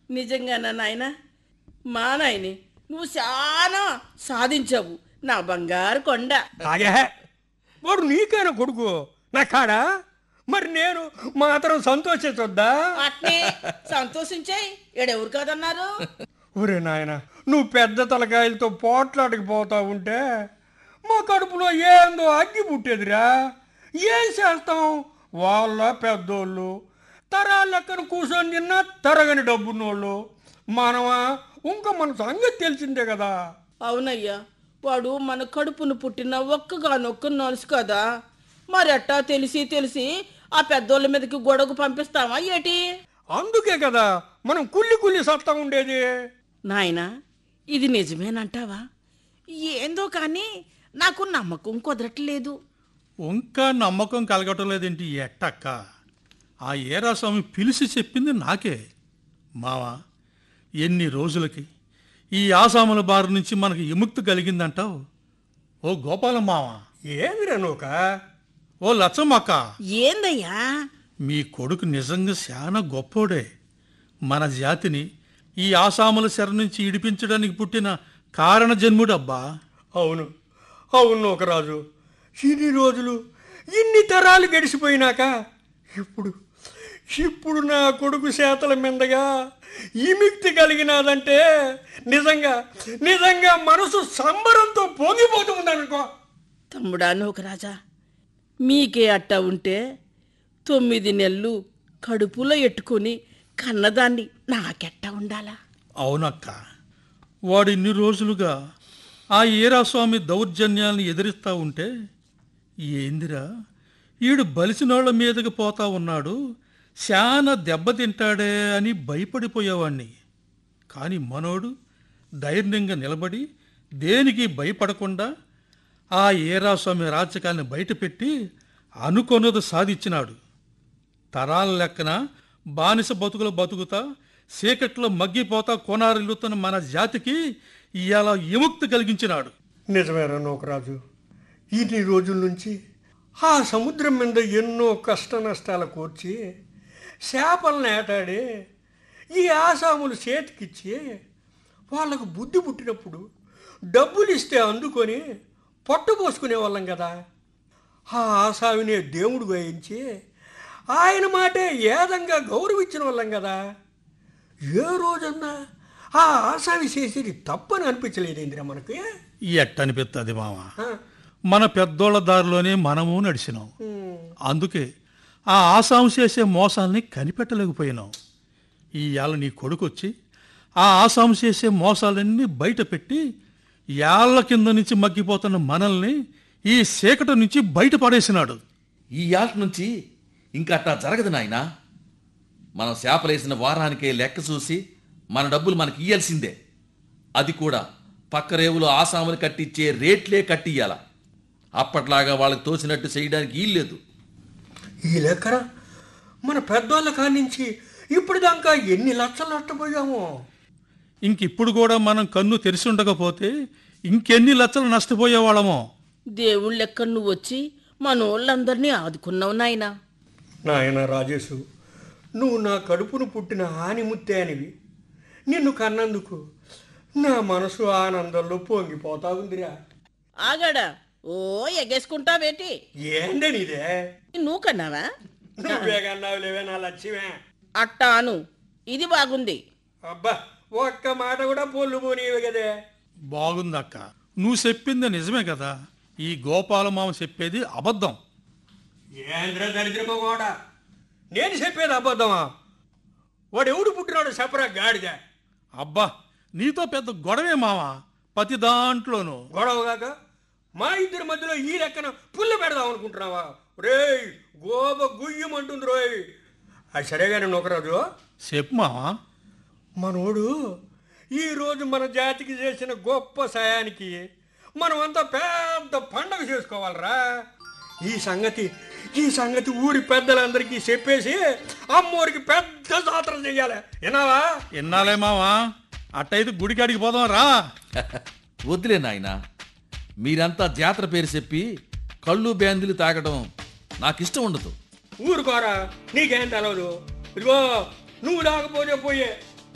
నిజంగానా నాయన మా నాయని నువ్వు చాలా సాధించావు నా బంగారు కొండ ఆగే వాడు నీకేనా కొడుకు నా కాడా మరి నేను మాత్రం సంతోషించొద్దా అట్నే సంతోషించాయి ఈడెవరు కాదన్నారు ఒరే నాయన నువ్వు పెద్ద తలకాయలతో పోట్లాడికి పోతా ఉంటే మా కడుపులో ఏందో అగ్గి పుట్టేదిరా ఏం చేస్తాం వాళ్ళ పెద్దోళ్ళు తరాల లెక్కన కూర్చొని తిన్నా తరగని డబ్బున్నోళ్ళు మనమా ఇంకా మన సంగతి తెలిసిందే కదా అవునయ్యా వాడు మన కడుపును పుట్టిన ఒక్కగానొక్క నలుసు కదా మరి అట్టా తెలిసి తెలిసి ఆ పెద్దోళ్ళ మీదకి గొడవకు పంపిస్తావా ఏటి అందుకే కదా మనం కుల్లి కుల్లి సత్తా ఉండేది నాయనా ఇది నిజమేనంటావా ఏందో కానీ నాకు నమ్మకం కుదరట్లేదు ఇంకా నమ్మకం కలగటం లేదేంటి ఈ ఎట్టక్క ఆ ఏరాస్వామి పిలిచి చెప్పింది నాకే మావా ఎన్ని రోజులకి ఈ ఆసాముల బారి నుంచి మనకి విముక్తి కలిగిందంటావు ఓ గోపాలం మావా ఏందిరా నూక ఓ లచ్చమ్మక్క ఏందయ్యా మీ కొడుకు నిజంగా చాలా గొప్పోడే మన జాతిని ఈ ఆసాముల శర నుంచి ఇడిపించడానికి పుట్టిన కారణ జన్ముడబ్బా అవును అవును నూకరాజు ఇన్ని రోజులు ఇన్ని తరాలు గడిచిపోయినాక ఇప్పుడు ఇప్పుడు నా కొడుకు చేతల మీదగా విముక్తి కలిగినాదంటే నిజంగా నిజంగా మనసు సంబరంతో పొంగిపోతుందనుకో తమ్ముడా రాజా మీకే అట్టా ఉంటే తొమ్మిది నెలలు కడుపులో ఎట్టుకొని కన్నదాన్ని నాకెట్టా ఉండాలా అవునక్క వాడు ఇన్ని రోజులుగా ఆ ఈరాస్వామి దౌర్జన్యాల్ని ఎదిరిస్తా ఉంటే ఏందిరా ఈడు బలిసినోళ్ల మీదకి పోతా ఉన్నాడు శాన దెబ్బతింటాడే అని భయపడిపోయేవాణ్ణి కానీ మనోడు ధైర్యంగా నిలబడి దేనికి భయపడకుండా ఆ ఏరాస్వామి రాజకాన్ని బయటపెట్టి అనుకొన్నది సాధించినాడు తరాల లెక్కన బానిస బతుకులు బతుకుతా చీకట్లో మగ్గిపోతా కొనారిల్లుతున్న మన జాతికి ఇవాళ విముక్తి కలిగించినాడు నిజమేరా నూకరాజు ఇన్ని రోజుల నుంచి ఆ సముద్రం మీద ఎన్నో కష్ట నష్టాలు కూర్చి చేపలను ఏటాడి ఈ ఆసాములు చేతికిచ్చి వాళ్ళకు బుద్ధి పుట్టినప్పుడు డబ్బులు ఇస్తే అందుకొని పొట్ట పోసుకునే వాళ్ళం కదా ఆ ఆసామినే దేవుడు వేయించి ఆయన మాటే ఏదంగా గౌరవించిన వాళ్ళం కదా ఏ రోజన్నా ఆ ఆసామి చేసేది తప్పని అనిపించలేదేందిరా మనకి ఈ ఎట్టనిపిస్తుంది మామ ఆ, మన పెద్దోళ్ళ దారిలోనే మనము నడిచినాం ఉమ్. అందుకే ఆ ఆసాం చేసే మోసాల్ని కనిపెట్టలేకపోయినాం ఇవాళ నీ కొడుకొచ్చి ఆ ఆసాం చేసే మోసాలన్నీ బయట పెట్టి యాళ్ళ కింద నుంచి మగ్గిపోతున్న మనల్ని ఈ చీకటి నుంచి బయట పడేసినాడు ఈ యాట నుంచి ఇంకా అట్టా జరగదు నాయనా మనం చేపలేసిన వారానికే లెక్క చూసి మన డబ్బులు మనకి ఇయ్యాల్సిందే అది కూడా పక్క రేవులో ఆసాములు కట్టించే రేట్లే కట్టియ్యాల అప్పట్లాగా వాళ్ళకి తోచినట్టు చేయడానికి వీల్లేదు ఈ లెక్కన మన పెద్దోళ్ళ కానించి ఇప్పుడు దాకా ఎన్ని లక్షలు నష్టపోయామో ఇంకిప్పుడు కూడా మనం కన్ను తెరిచి ఉండకపోతే ఇంకెన్ని లక్షలు నష్టపోయేవాళ్ళమో దేవుళ్ళ లెక్క నువ్వు వచ్చి మనోళ్ళందరినీ ఆదుకున్నావు నాయనా నాయన రాజేశు నువ్వు నా కడుపును పుట్టిన ఆనిముత్తే అనివి నిన్ను కన్నందుకు నా మనసు ఆనందంలో పొంగిపోతా ఉందిరా ఆగాడా ఓ ఎగేసుకుంటావేటి ఏందని ఇదే నువ్వు కన్నావా నువ్వే కన్నావు లేవే నా లక్ష్యమే అట్టాను ఇది బాగుంది అబ్బా ఒక్క మాట కూడా పొల్లు పోనీవి కదే బాగుందక్క నువ్వు చెప్పింది నిజమే కదా ఈ గోపాలమామ చెప్పేది అబద్ధం ఏంద్ర దరిద్రమో కూడా నేను చెప్పేది అబద్ధమా వాడు ఎవడు పుట్టినాడు చెప్పరా గాడిద అబ్బా నీతో పెద్ద గొడవే మావా ప్రతి దాంట్లోనూ గొడవగాక మా ఇద్దరి మధ్యలో ఈ లెక్కన పుల్ల పెడదాం అనుకుంటున్నావా రేయ్ గోబ గుయ్యమంటుంది రోయ్ అది సరేగానే నొకరాజు చెప్పు మావా మనోడు ఈరోజు మన జాతికి చేసిన గొప్ప సాయానికి మనమంతా పెద్ద పండగ చేసుకోవాలరా ఈ సంగతి ఈ సంగతి ఊరి పెద్దలందరికీ చెప్పేసి అమ్మోరికి పెద్ద జాతర చెయ్యాలి విన్నావా ఎన్నాలే మావా అట్టయితే గుడికాడికి పోదాం రా వద్దులే నాయనా మీరంతా జాతర పేరు చెప్పి కళ్ళు బ్యాందులు తాగడం నాకిష్టం ఉండదు ఊరుకోరా నీకేం తెలవదు ఇదిగో నువ్వు రాకపోతే పోయే